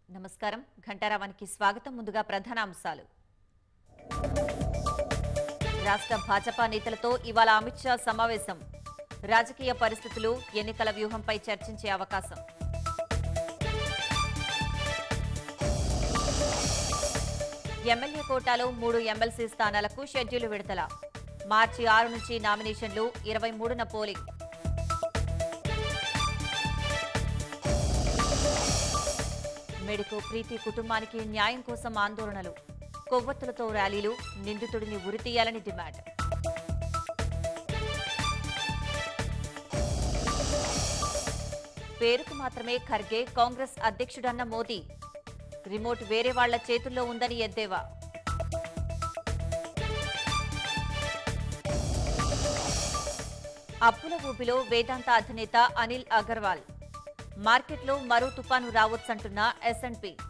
నమస్కారం ఘంటారావానికి స్వాగతం ముందుగా ప్రధాన అంశాలు రాష్ట్ర భాజపా నేతలతో ఇవాళ అమిత్ షా సమావేశం రాజకీయ పరిస్థితులు ఎన్నికల వ్యూహంపై చర్చించే అవకాశం ఎమ్మెల్యే కోటాలో మూడు ఎమ్మెల్సీ స్థానాలకు షెడ్యూల్ విడతల మార్చి ఆరు నుంచి నామినేషన్లు ఇరవై మూడున పోలింగ్ మెడికో ప్రీతి కుటుంబానికి న్యాయం కోసం ఆందోళనలు కొవ్వొత్తులతో ర్యాలీలు నిందితుడిని ఉరితీయాలని డిమాండ్ పేరుకు మాత్రమే ఖర్గే కాంగ్రెస్ అధ్యక్షుడన్న మోదీ రిమోట్ వేరే వాళ్ల చేతుల్లో ఉందని ఎద్దేవా అప్పుల ఊపిలో వేదాంత అధినేత అనిల్ అగర్వాల్ మార్కెట్లో మరో తుపాను రావచ్చంటున్న ఎస్ఎన్పి